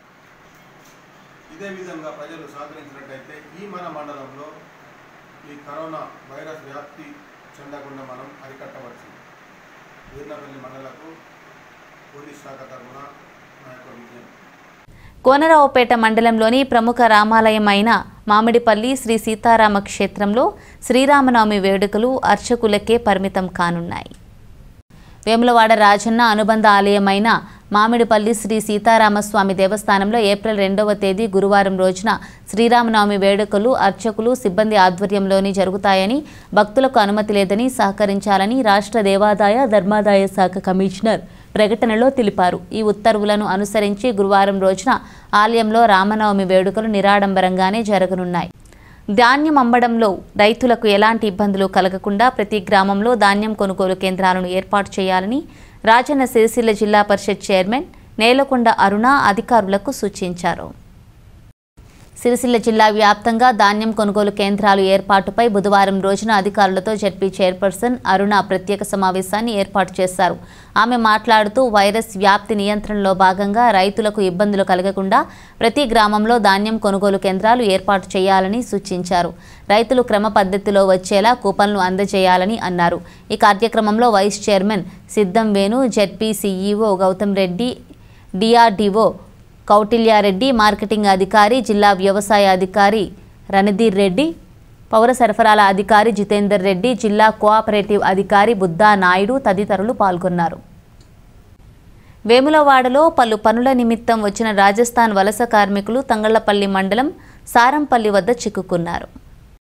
ఇదే విధంగా ప్రజలు సహకరించినట్టయితే ఈ మన మండలంలో ఈ కరోనా వైరస్ వ్యాప్తి చెందకుండా మనం అరికట్టవచ్చు వీర్నపల్లి మండలకు పోలీస్ శాఖ తరఫున నా యొక్క విజ్ఞప్తి కోనరావుపేట మండలంలోని ప్రముఖ రామాలయం అయిన మామిడిపల్లి శ్రీ సీతారామ క్షేత్రంలో శ్రీరామనవమి వేడుకలు అర్చకులకే పరిమితం కానున్నాయి వేములవాడ రాజన్న అనుబంధ ఆలయమైన మామిడిపల్లి శ్రీ సీతారామస్వామి దేవస్థానంలో ఏప్రిల్ రెండవ తేదీ గురువారం రోజున శ్రీరామనవమి వేడుకలు అర్చకులు సిబ్బంది ఆధ్వర్యంలోని జరుగుతాయని భక్తులకు అనుమతి లేదని సహకరించాలని రాష్ట్ర దేవాదాయ ధర్మాదాయ శాఖ కమిషనర్ ప్రకటనలో తెలిపారు ఈ ఉత్తర్వులను అనుసరించి గురువారం రోజున ఆలయంలో రామనవమి వేడుకలు నిరాడంబరంగానే జరగనున్నాయి ధాన్యం అమ్మడంలో రైతులకు ఎలాంటి ఇబ్బందులు కలగకుండా ప్రతి గ్రామంలో ధాన్యం కొనుగోలు కేంద్రాలను ఏర్పాటు చేయాలని రాజన్న సిరిసిల్ల జిల్లా పరిషత్ చైర్మన్ నేలకొండ అరుణ అధికారులకు సూచించారు సిరిసిల్ల జిల్లా వ్యాప్తంగా ధాన్యం కొనుగోలు కేంద్రాలు ఏర్పాటుపై బుధవారం రోజున అధికారులతో జడ్పీ చైర్పర్సన్ అరుణ ప్రత్యేక సమావేశాన్ని ఏర్పాటు చేశారు ఆమె మాట్లాడుతూ వైరస్ వ్యాప్తి నియంత్రణలో భాగంగా రైతులకు ఇబ్బందులు కలగకుండా ప్రతి గ్రామంలో ధాన్యం కొనుగోలు కేంద్రాలు ఏర్పాటు చేయాలని సూచించారు రైతులు క్రమ పద్ధతిలో వచ్చేలా కూపన్లు అందజేయాలని అన్నారు ఈ కార్యక్రమంలో vice chairman Siddham Venu ZP CEO Gautam Reddy DRDO Kautilyareddy marketing అధికారి జిల్లా వ్యవసాయ అధికారి రణధీర్ రెడ్డి పౌర సరఫరాల అధికారి జితేందర్ రెడ్డి జిల్లా కోఆపరేటివ్ అధికారి బుద్ధా నాయుడు తదితరులు పాల్గొన్నారు వేములవాడలో పలు పనుల నిమిత్తం వచ్చిన రాజస్థాన్ వలస కార్మికులు తంగళ్లపల్లి మండలం సారంపల్లి వద్ద చిక్కుకున్నారు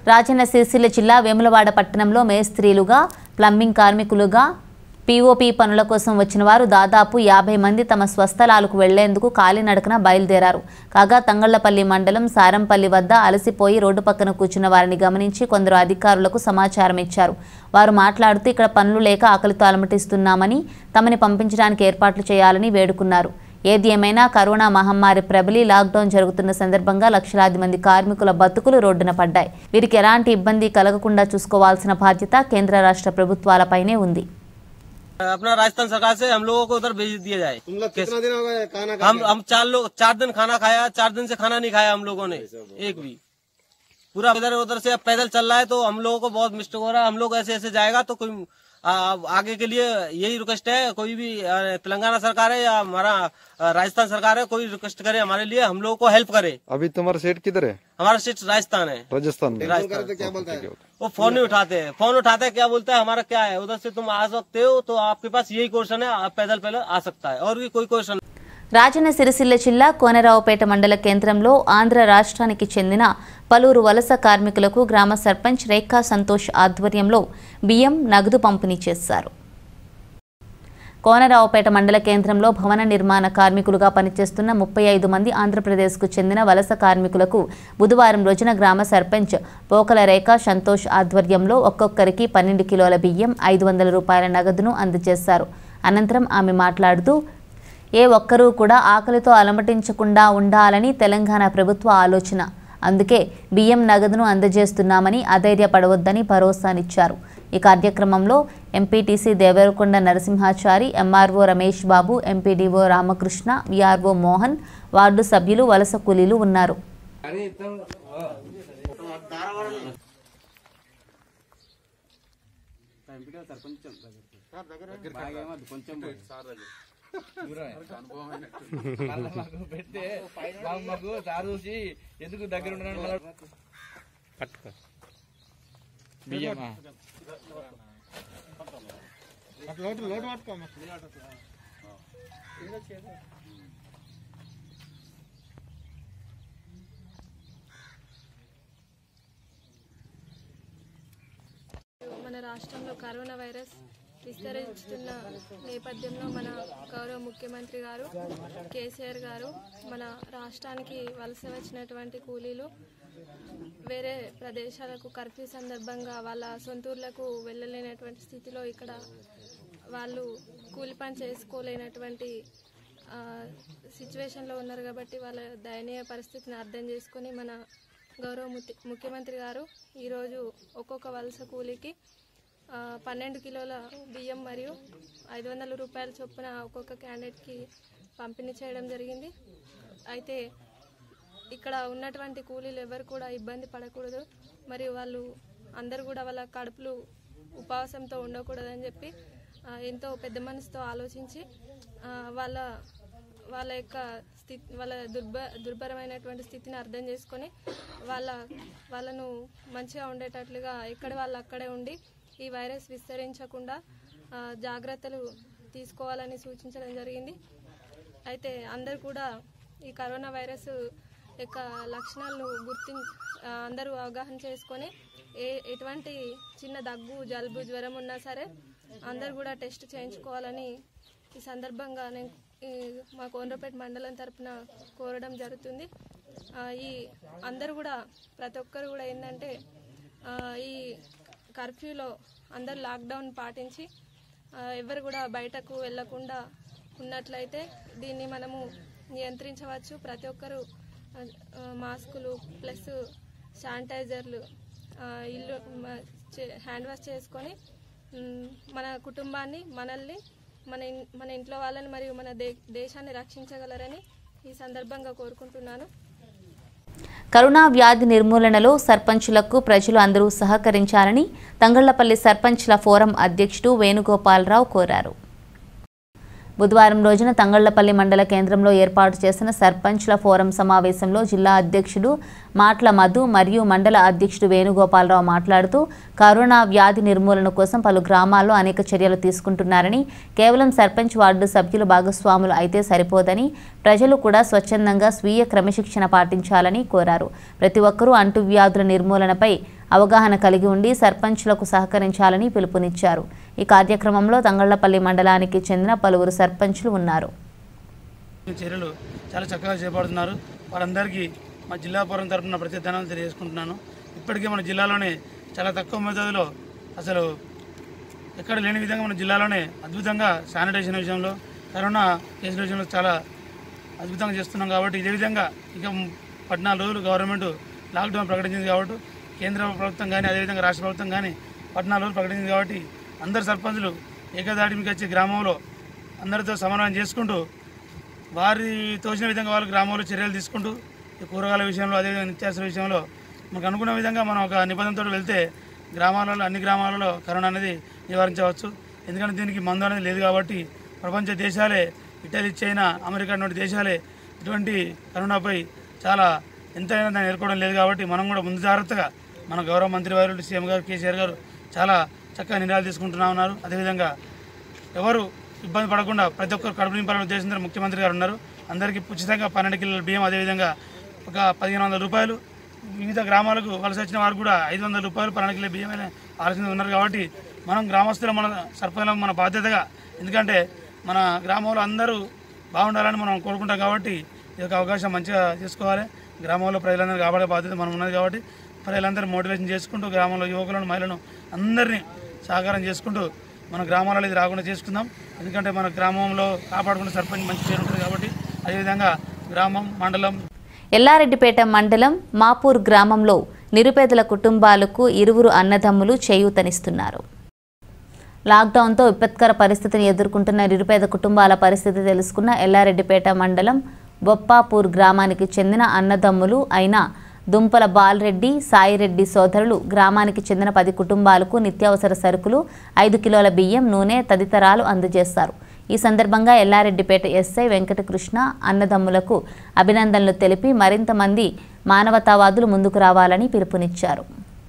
రాజన్న సిరిసిల్ల జిల్లా వేములవాడ పట్టణంలో మేస్త్రీలుగా ప్లంబింగ్ కార్మికులుగా పీఓపీ పనుల కోసం వచ్చిన వారు దాదాపు యాభై మంది తమ స్వస్థలాలకు వెళ్లేందుకు కాలినడకన బయలుదేరారు కాగా తంగళ్లపల్లి మండలం సారంపల్లి వద్ద అలసిపోయి రోడ్డు పక్కన కూర్చున్న వారిని గమనించి కొందరు అధికారులకు సమాచారం ఇచ్చారు వారు మాట్లాడుతూ ఇక్కడ పనులు లేక ఆకలితో అలమటిస్తున్నామని తమని పంపించడానికి ఏర్పాట్లు చేయాలని వేడుకున్నారు ఏది ఏమైనా కరోనా మహమ్మారి ప్రబలి లాక్డౌన్ జరుగుతున్న సందర్భంగా లక్షలాది మంది కార్మికుల బతుకులు రోడ్డున పడ్డాయి వీరికి ఎలాంటి ఇబ్బంది కలగకుండా చూసుకోవాల్సిన బాధ్యత కేంద్ర రాష్ట్ర ప్రభుత్వాలపైనే ఉంది अपना राजस्थान सरकार से हम लोगों को उधर भेज दिया जाए तुम लोग कितना दिन हो गए खाना हम हम चार लोग चार दिन खाना खाया चार दिन से खाना नहीं खाया हम लोगों ने एक भी पूरा इधर उधर से अब पैदल चल रहा है तो हम लोगों को बहुत मिस्टेक हो रहा है हम लोग ऐसे ऐसे जाएगा तो कोई आ, आगे के लिए यही रिक्वेस्ट है कोई भी आ, तेलंगाना सरकार है या हमारा आ, राजस्थान सरकार है कोई रिक्वेस्ट करे हमारे लिए हम लोगों को हेल्प करे अभी तुम्हारा सेट किधर है हमारा सीट राजस्थान है राजस्थान में राजस्थान क्या बोलता है वो फोन नहीं उठाते हैं फोन उठाते हैं क्या बोलता है हमारा क्या है उधर से तुम आ सकते हो तो आपके पास यही क्वेश्चन है आप पैदल पैदल आ सकता है और भी कोई क्वेश्चन రాజన్న సిరిసిల్ల జిల్లా కోనరావుపేట మండల కేంద్రంలో ఆంధ్ర రాష్ట్రానికి చెందిన పలువురు వలస కార్మికులకు గ్రామ సర్పంచ్ రేఖా సంతోష్ ఆధ్వర్యంలో బియ్యం నగదు పంపిణీ చేశారు కోనరావుపేట మండల కేంద్రంలో భవన నిర్మాణ కార్మికులుగా పనిచేస్తున్న ముప్పై ఐదు మంది ఆంధ్రప్రదేశ్కు చెందిన వలస కార్మికులకు బుధవారం రోజున గ్రామ సర్పంచ్ పోకల రేఖ సంతోష్ ఆధ్వర్యంలో ఒక్కొక్కరికి పన్నెండు కిలోల బియ్యం ఐదు వందల రూపాయల నగదును అందజేశారు అనంతరం ఆమె మాట్లాడుతూ ఏ ఒక్కరూ కూడా ఆకలితో అలమటించకుండా ఉండాలని తెలంగాణ ప్రభుత్వ ఆలోచన అందుకే బియ్యం నగదును అందజేస్తున్నామని అధైర్యపడవద్దని భరోసానిచ్చారు ఈ కార్యక్రమంలో MPTC Devarakonda Narasimhachari MRO Ramesh Babu MPDO Ramakrishna VRO Mohan ward సభ్యులు వలస కూలీలు ఉన్నారు పెడితే బాబు మాకు సార్ చూసి ఎందుకు దగ్గర ఉండడానికి మళ్ళీ పట్టుకో బియ్యమా లోటు లోటు పట్టుకో మన రాష్ట్రంలో కరోనా వైరస్ విస్తరిస్తున్న నేపథ్యంలో మన గౌరవ ముఖ్యమంత్రి గారు కేసీఆర్ గారు మన రాష్ట్రానికి వలస వచ్చినటువంటి కూలీలు వేరే ప్రదేశాలకు కర్ఫ్యూ సందర్భంగా వాళ్ళ సొంతూర్లకు వెళ్ళలేనటువంటి స్థితిలో ఇక్కడ వాళ్ళు కూలి పని చేసుకోలేనటువంటి సిచ్యువేషన్లో ఉన్నారు కాబట్టి వాళ్ళ దయనీయ పరిస్థితిని అర్థం చేసుకొని మన గౌరవ ముత్తి- ముఖ్యమంత్రి గారు ఈరోజు ఒక్కొక్క వలస కూలికి ఆ, పన్నెండు కిలోల బియ్యం మరియు ఐదు వందల రూపాయల చొప్పున ఒక్కొక్క క్యాండిడేట్కి పంపిణీ చేయడం జరిగింది అయితే ఇక్కడ ఉన్నటువంటి కూలీలు ఎవరు కూడా ఇబ్బంది పడకూడదు మరియు వాళ్ళు అందరు కూడా వాళ్ళ కడుపులు ఉపవాసంతో ఉండకూడదని చెప్పి ఆ, ఎంతో పెద్ద మనసుతో ఆలోచించి ఆ, వాళ్ళ వాళ్ళ యొక్క స్థితి వాళ్ళ దుర్భ దుర్భరమైనటువంటి స్థితిని అర్థం చేసుకొని వాళ్ళ వాళ్ళను మంచిగా ఉండేటట్లుగా ఎక్కడ వాళ్ళు అక్కడే ఉండి ఈ వైరస్ విస్తరించకుండా ఆ, జాగ్రత్తలు తీసుకోవాలని సూచించడం జరిగింది అయితే అందరు కూడా ఈ కరోనా వైరస్ యొక్క లక్షణాలను గుర్తి ఆ, అందరూ అవగాహన చేసుకొని ఏ ఎటువంటి చిన్న దగ్గు జలుబు జ్వరం ఉన్నా సరే అందరు కూడా టెస్ట్ చేయించుకోవాలని ఈ సందర్భంగా నేను ఈ మా కోనరపేట మండలం తరపున కోరడం జరుగుతుంది ఆ, ఈ అందరూ కూడా ప్రతి ఒక్కరు కూడా ఏంటంటే ఆ, ఈ కర్ఫ్యూలో అందరు లాక్డౌన్ పాటించి ఆ, ఎవరు కూడా బయటకు వెళ్ళకుండా ఉన్నట్లయితే దీన్ని మనము నియంత్రించవచ్చు ప్రతి ఒక్కరూ ఆ, ఆ, మాస్కులు ప్లస్ శానిటైజర్లు ఆ, ఇల్లు మ- చే- హ్యాండ్ వాష్ చేసుకొని మ్, మన కుటుంబాన్ని మనల్ని మన ఇన్- మన ఇంట్లో వాళ్ళని మరియు మన దే దేశాన్ని రక్షించగలరని ఈ సందర్భంగా కోరుకుంటున్నాను కరోనా వ్యాధి నిర్మూలనలో సర్పంచులకు ప్రజలు అందరూ సహకరించాలని తంగళ్లపల్లి సర్పంచ్ల ఫోరం అధ్యక్షుడు వేణుగోపాలరావు కోరారు బుధవారం రోజున తంగళ్లపల్లి మండల కేంద్రంలో ఏర్పాటు చేసిన సర్పంచ్ల ఫోరం సమావేశంలో జిల్లా అధ్యక్షుడు మాట్ల మధు మరియు మండల అధ్యక్షుడు వేణుగోపాలరావు మాట్లాడుతూ కరోనా వ్యాధి నిర్మూలన కోసం పలు గ్రామాల్లో అనేక చర్యలు తీసుకుంటున్నారని కేవలం సర్పంచ్ వార్డు సభ్యులు భాగస్వాములు అయితే సరిపోదని ప్రజలు కూడా స్వచ్ఛందంగా స్వీయ క్రమశిక్షణ పాటించాలని కోరారు ప్రతి ఒక్కరూ అంటువ్యాధుల నిర్మూలనపై అవగాహన కలిగి ఉండి సర్పంచ్లకు సహకరించాలని పిలుపునిచ్చారు ఈ కార్యక్రమంలో తంగళ్లపల్లి మండలానికి చెందిన పలువురు సర్పంచ్లు ఉన్నారు చర్యలు చాలా చక్కగా చేపడుతున్నారు వారందరికీ మా జిల్లా పౌరం తరపున ప్రతి ధనాలు తెలియజేసుకుంటున్నాను ఇప్పటికే మన జిల్లాలోనే చాలా తక్కువ మోతాదులో అసలు ఎక్కడ లేని విధంగా మన జిల్లాలోనే అద్భుతంగా శానిటేషన్ విషయంలో కరోనా కేసుల విషయంలో చాలా అద్భుతంగా చేస్తున్నాం కాబట్టి ఇదే విధంగా ఇక పద్నాలుగు రోజులు గవర్నమెంట్ లాక్డౌన్ ప్రకటించింది కాబట్టి కేంద్ర ప్రభుత్వం కానీ అదేవిధంగా రాష్ట్ర ప్రభుత్వం కానీ పద్నాలుగు రోజులు ప్రకటించింది కాబట్టి అందరు సర్పంచులు ఏకదాటి మీకు వచ్చి గ్రామంలో అందరితో సమన్వయం చేసుకుంటూ వారి తోచిన విధంగా వాళ్ళు గ్రామంలో చర్యలు తీసుకుంటూ ఈ కూరగాయల విషయంలో అదేవిధంగా నిత్యావసర విషయంలో మనకు అనుకున్న విధంగా మనం ఒక నిబంధనతో వెళ్తే గ్రామాలలో అన్ని గ్రామాలలో కరోనా అనేది నివారించవచ్చు ఎందుకంటే దీనికి మందు అనేది లేదు కాబట్టి ప్రపంచ దేశాలే ఇటలీ చైనా అమెరికా వంటి దేశాలే ఇటువంటి కరోనాపై చాలా ఎంతైనా దాన్ని ఎదుర్కోవడం లేదు కాబట్టి మనం కూడా ముందు జాగ్రత్తగా మన గౌరవ మంత్రి వారు సీఎం గారు కేసీఆర్ గారు చాలా చక్కగా నిర్ణయాలు తీసుకుంటున్నా ఉన్నారు అదేవిధంగా ఎవరు ఇబ్బంది పడకుండా ప్రతి ఒక్కరు కడుపు నింపాలనే ఉద్దేశంతో ముఖ్యమంత్రి గారు ఉన్నారు అందరికీ ఉచితంగా పన్నెండు కిలోల బియ్యం అదేవిధంగా ఒక పదిహేను వందల రూపాయలు వివిధ గ్రామాలకు వలస వచ్చిన వారు కూడా ఐదు వందల రూపాయలు పన్నెండు కిలో బియ్యం అనే ఆలోచన ఉన్నారు కాబట్టి మనం గ్రామస్తులు మన సర్పంచ్ మన బాధ్యతగా ఎందుకంటే మన గ్రామంలో అందరూ బాగుండాలని మనం కోరుకుంటాం కాబట్టి ఈ యొక్క అవకాశం మంచిగా చేసుకోవాలి గ్రామంలో ప్రజలందరూ కాపాడే బాధ్యత మనం ఉన్నది కాబట్టి ప్రజలందరూ మోటివేషన్ చేసుకుంటూ గ్రామంలో యువకులను మహిళలను అందరినీ సహకారం చేసుకుంటూ మన గ్రామాలలో ఇది రాకుండా చేసుకుందాం ఎందుకంటే మన గ్రామంలో కాపాడుకునే సర్పంచ్ మంచి పేరు ఉంటుంది కాబట్టి అదేవిధంగా గ్రామం మండలం ఎల్లారెడ్డిపేట మండలం మాపూర్ గ్రామంలో నిరుపేదల కుటుంబాలకు ఇరువురు అన్నదమ్ములు చేయూతనిస్తున్నారు లాక్డౌన్తో విపత్కర పరిస్థితిని ఎదుర్కొంటున్న నిరుపేద కుటుంబాల పరిస్థితి తెలుసుకున్న ఎల్లారెడ్డిపేట మండలం బొప్పాపూర్ గ్రామానికి చెందిన అన్నదమ్ములు అయిన దుంపల బాలరెడ్డి సాయిరెడ్డి సోదరులు గ్రామానికి చెందిన పది కుటుంబాలకు నిత్యావసర సరుకులు ఐదు కిలోల బియ్యం నూనె తదితరాలు అందజేస్తారు ఈ సందర్భంగా ఎల్లారెడ్డిపేట ఎస్ఐ వెంకటకృష్ణ అన్నదమ్ములకు అభినందనలు తెలిపి మరింత మంది మానవతావాదులు ముందుకు రావాలని పిలుపునిచ్చారు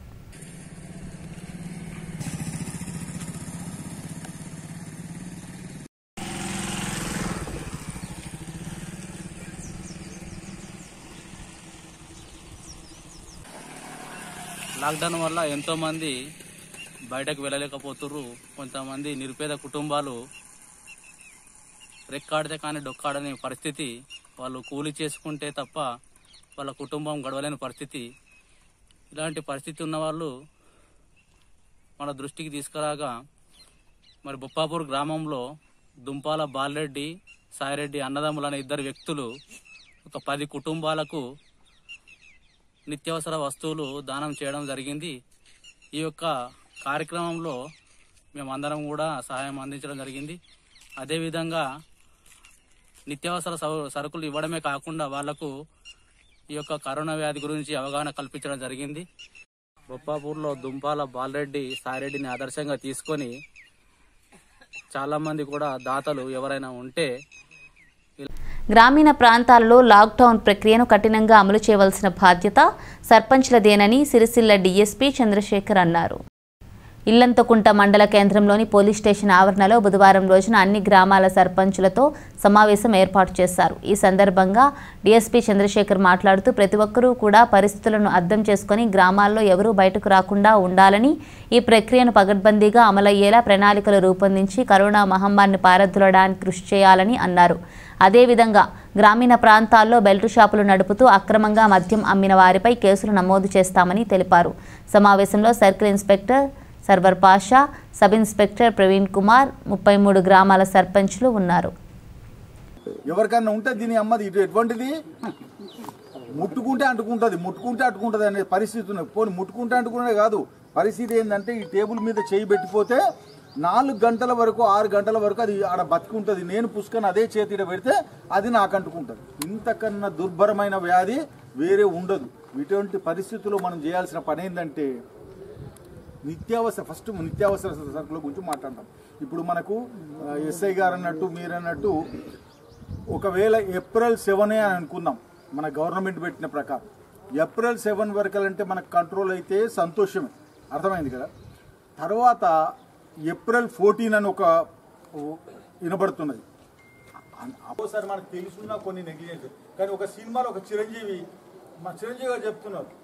లాక్డౌన్ వల్ల ఎంతోమంది బయటకు వెళ్ళలేకపోతుర్రు కొంతమంది నిరుపేద కుటుంబాలు రెక్కాడితే కానీ డొక్కాడని పరిస్థితి వాళ్ళు కూలి చేసుకుంటే తప్ప వాళ్ళ కుటుంబం గడవలేని పరిస్థితి ఇలాంటి పరిస్థితి ఉన్న వాళ్ళు మన దృష్టికి తీసుకురాగా మరి బొప్పాపూర్ గ్రామంలో దుంపాల బాలరెడ్డి సాయిరెడ్డి అన్నదమ్ములు అనే ఇద్దరు వ్యక్తులు ఒక పది కుటుంబాలకు నిత్యావసర వస్తువులు దానం చేయడం జరిగింది ఈ యొక్క కార్యక్రమంలో మేమందరం కూడా సహాయం అందించడం జరిగింది అదేవిధంగా నిత్యావసర సవ- సరుకులు ఇవ్వడమే కాకుండా వాళ్లకు ఈ యొక్క కరోనా వ్యాధి గురించి అవగాహన కల్పించడం జరిగింది బొప్పాపూర్లో దుంపాల బాలరెడ్డి సాయిరెడ్డిని ఆదర్శంగా తీసుకొని చాలా మంది కూడా దాతలు ఎవరైనా ఉంటే గ్రామీణ ప్రాంతాలలో లాక్డౌన్ ప్రక్రియను కఠినంగా అమలు చేయవలసిన బాధ్యత సర్పంచ్లదేనని సిరిసిల్ల డీఎస్పీ చంద్రశేఖర్ అన్నారు ఇల్లంతకుంట మండల కేంద్రంలోని పోలీస్ స్టేషన్ ఆవరణలో బుధవారం రోజున అన్ని గ్రామాల సర్పంచులతో సమావేశం ఏర్పాటు చేశారు ఈ సందర్భంగా డీఎస్పీ చంద్రశేఖర్ మాట్లాడుతూ ప్రతి ఒక్కరూ కూడా పరిస్థితులను అర్థం చేసుకొని గ్రామాల్లో ఎవరూ బయటకు రాకుండా ఉండాలని ఈ ప్రక్రియను పగడ్బందీగా అమలయ్యేలా ప్రణాళికలు రూపొందించి కరోనా మహమ్మారిని పారద్రోలడానికి కృషి చేయాలని అన్నారు అదేవిధంగా గ్రామీణ ప్రాంతాల్లో బెల్ట్ షాపులు నడుపుతూ అక్రమంగా మద్యం అమ్మిన వారిపై కేసులు నమోదు చేస్తామని తెలిపారు సమావేశంలో circle inspector Sarwar Pasha sub inspector Praveen Kumar ముప్పై మూడు గ్రామాల సర్పంచ్లు ఉన్నారు ఎవరికన్నా ఉంటే దీని అమ్మది ఇటు ఎటువంటిది ముట్టుకుంటే అంటుకుంటుంది ముట్టుకుంటే అంటుకుంటుంది అనే పరిస్థితి ఉన్నది పోనీ ముట్టుకుంటే అంటుకునే కాదు పరిస్థితి ఏంటంటే ఈ టేబుల్ మీద చేయి పెట్టిపోతే నాలుగు గంటల వరకు ఆరు గంటల వరకు అది ఆడ బతుకుంటుంది నేను పుష్కని అదే చేతిడ పెడితే అది నాకు అంటుకుంటుంది ఇంతకన్నా దుర్భరమైన వ్యాధి వేరే ఉండదు ఇటువంటి పరిస్థితుల్లో మనం చేయాల్సిన పని ఏంటంటే నిత్యావసర ఫస్ట్ నిత్యావసర సరుకుల గురించి మాట్లాడదాం ఇప్పుడు మనకు ఆ, ఎస్ఐ గారు అన్నట్టు మీరు అన్నట్టు ఒకవేళ ఏప్రిల్ సెవెనే అని అనుకుందాం మన గవర్నమెంట్ పెట్టిన ప్రకారం ఏప్రిల్ సెవెన్ వరకు అంటే మనకు కంట్రోల్ అయితే సంతోషమే అర్థమైంది కదా తర్వాత ఏప్రిల్ ఫోర్టీన్ అని ఒక ఓ, వినబడుతున్నది ఒకసారి మనకు తెలుసున్న కొన్ని నెగ్లిజెన్స్ కానీ ఒక సినిమాలో ఒక చిరంజీవి మా చిరంజీవి గారు చెప్తున్నారు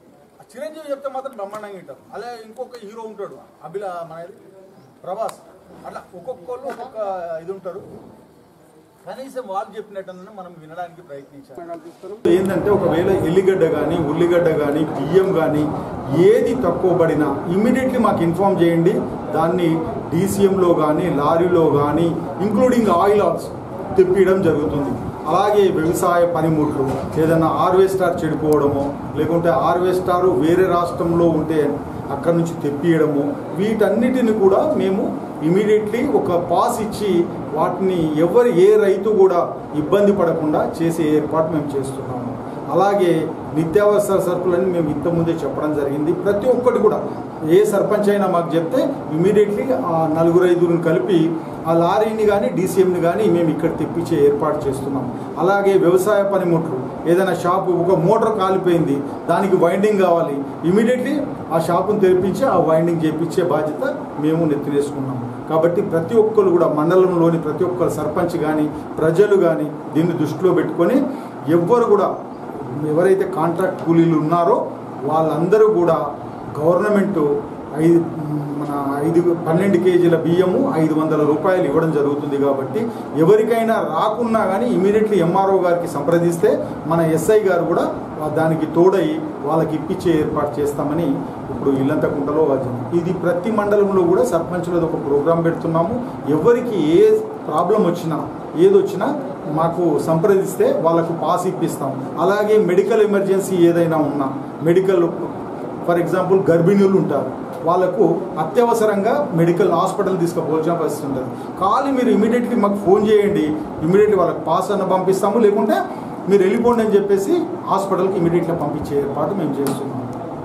చిరంజీవి చెప్తే మాత్రం బ్రహ్మాండంగా వింటారు అలా ఇంకొక హీరో ఉంటాడు అభిలా మనది ప్రభాస్ అట్లా ఒక్కొక్కళ్ళు ఒక్కొక్క ఇది ఉంటారు కనీసం వాళ్ళు చెప్పినట్టు మనం వినడానికి ప్రయత్నించాలి ఏంటంటే ఒకవేళ ఎల్లిగడ్డ కానీ ఉల్లిగడ్డ కానీ బియ్యం కానీ ఏది తక్కువ పడినా ఇమ్మీడియట్లీ మాకు ఇన్ఫామ్ చేయండి దాన్ని డీసీఎంలో కానీ లారీలో కానీ ఇంక్లూడింగ్ ఆయిల్ ఆల్సో తెప్పియడం జరుగుతుంది అలాగే వ్యవసాయ పనిముట్లు ఏదైనా హార్వెస్టార్ చెడిపోవడమో లేకుంటే హార్వెస్టారు వేరే రాష్ట్రంలో ఉంటే అక్కడి నుంచి తెప్పియడము వీటన్నిటిని కూడా మేము ఇమీడియట్లీ ఒక పాస్ ఇచ్చి వాటిని ఎవరు ఏ రైతు కూడా ఇబ్బంది పడకుండా చేసే ఏర్పాటు మేము చేస్తున్నాము అలాగే నిత్యావసర సరుకులని మేము ఇంతకుముందే చెప్పడం జరిగింది ప్రతి ఒక్కటి కూడా ఏ సర్పంచ్ అయినా మాకు చెప్తే ఇమీడియట్లీ ఆ నలుగురు ఐదుగురిని కలిపి ఆ లారీని కానీ డీసీఎంని కానీ మేము ఇక్కడ తెప్పించే ఏర్పాటు చేస్తున్నాం అలాగే వ్యవసాయ పనిముట్లు ఏదైనా షాపు ఒక మోటార్ కాలిపోయింది దానికి వైండింగ్ కావాలి ఇమీడియట్లీ ఆ షాపును తెరిపించి ఆ వైండింగ్ చేయించే బాధ్యత మేము నెత్తినేసుకున్నాం కాబట్టి ప్రతి ఒక్కరు కూడా మండలంలోని ప్రతి ఒక్కరు సర్పంచ్ కానీ ప్రజలు కానీ దీన్ని దృష్టిలో పెట్టుకొని ఎవ్వరు కూడా ఎవరైతే కాంట్రాక్ట్ కూలీలు ఉన్నారో వాళ్ళందరూ కూడా గవర్నమెంట్ ఐదు మన ఐదు పన్నెండు కేజీల బియ్యము ఐదు వందల రూపాయలు ఇవ్వడం జరుగుతుంది కాబట్టి ఎవరికైనా రాకున్నా కానీ ఇమీడియట్లీ ఎంఆర్ఓ గారికి సంప్రదిస్తే మన ఎస్ఐ గారు కూడా దానికి తోడై వాళ్ళకి ఇప్పించే ఏర్పాటు చేస్తామని ఇప్పుడు ఇల్లంతకుంటలో ఇది ప్రతి మండలంలో కూడా సర్పంచులది ఒక ప్రోగ్రాం పెడుతున్నాము ఎవరికి ఏ ప్రాబ్లం వచ్చినా ఏదొచ్చినా మాకు సంప్రదిస్తే వాళ్ళకు పాస్ ఇప్పిస్తాం అలాగే మెడికల్ ఎమర్జెన్సీ ఏదైనా ఉన్నా మెడికల్ ఫర్ ఎగ్జాంపుల్ గర్భిణులు ఉంటారు వాళ్ళకు అత్యవసరంగా మెడికల్ హాస్పిటల్ తీసుకుపోవాల్సిన పరిస్థితి ఉంటుంది కాలు మీరు ఇమీడియట్లీ మాకు ఫోన్ చేయండి ఇమీడియట్లీ వాళ్ళకి పాస్ అన్న పంపిస్తాము లేకుంటే మీరు వెళ్ళిపోండి అని చెప్పేసి హాస్పిటల్కి ఇమీడియట్గా పంపించే ఏర్పాటు మేము చేస్తున్నాము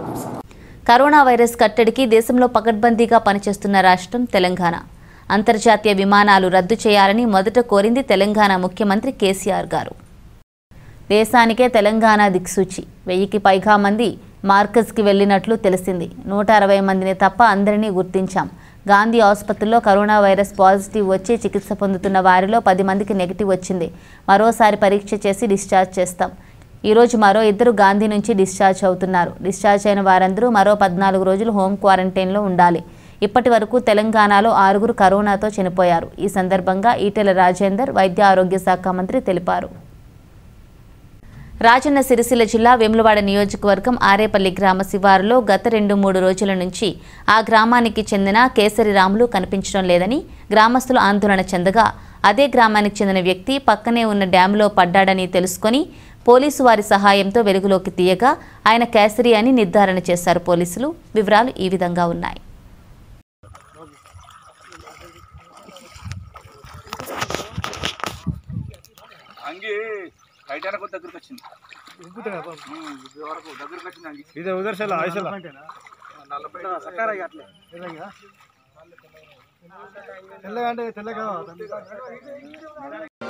కరోనా వైరస్ కట్టడికి దేశంలో పకడ్బందీగా పనిచేస్తున్న రాష్ట్రం తెలంగాణ అంతర్జాతీయ విమానాలు రద్దు చేయాలని మొదట కోరింది తెలంగాణ ముఖ్యమంత్రి కేసీఆర్ గారు దేశానికే తెలంగాణ దిక్సూచి వెయ్యికి పైగా మంది మార్కజ్కి వెళ్ళినట్లు తెలిసింది నూట అరవై మందిని తప్ప అందరినీ గుర్తించాం గాంధీ ఆసుపత్రిలో కరోనా వైరస్ పాజిటివ్ వచ్చి చికిత్స పొందుతున్న వారిలో పది మందికి నెగిటివ్ వచ్చింది మరోసారి పరీక్ష చేసి డిశ్చార్జ్ చేస్తాం ఈరోజు మరో ఇద్దరు గాంధీ నుంచి డిశ్చార్జ్ అవుతున్నారు డిశ్చార్జ్ అయిన వారందరూ మరో పద్నాలుగు రోజులు హోం క్వారంటైన్లో ఉండాలి ఇప్పటి వరకు తెలంగాణలో ఆరుగురు కరోనాతో చనిపోయారు ఈ సందర్భంగా ఈటెల రాజేందర్ వైద్య ఆరోగ్య శాఖ మంత్రి తెలిపారు రాజన్న సిరిసిల్ల జిల్లా వేములవాడ నియోజకవర్గం ఆరేపల్లి గ్రామ శివారులో గత రెండు మూడు రోజుల నుంచి ఆ గ్రామానికి చెందిన కేసరి రాములు కనిపించడం లేదని గ్రామస్తులు ఆందోళన చెందగా అదే గ్రామానికి చెందిన వ్యక్తి పక్కనే ఉన్న డ్యాంలో పడ్డాడని తెలుసుకొని పోలీసు వారి సహాయంతో వెలుగులోకి తీయగా ఆయన కేసరి అని నిర్ధారణ చేశారు పోలీసులు వివరాలు ఈ విధంగా ఉన్నాయి అంగి బయట దగ్గరికి వచ్చింది ఉమ్, ఇది వరకు దగ్గరికి వచ్చింది అంగి ఇది ఉదర్శల ఆయుషల నల్లపై సకారా అట్లే తెల్లగా అంటే తెల్లగా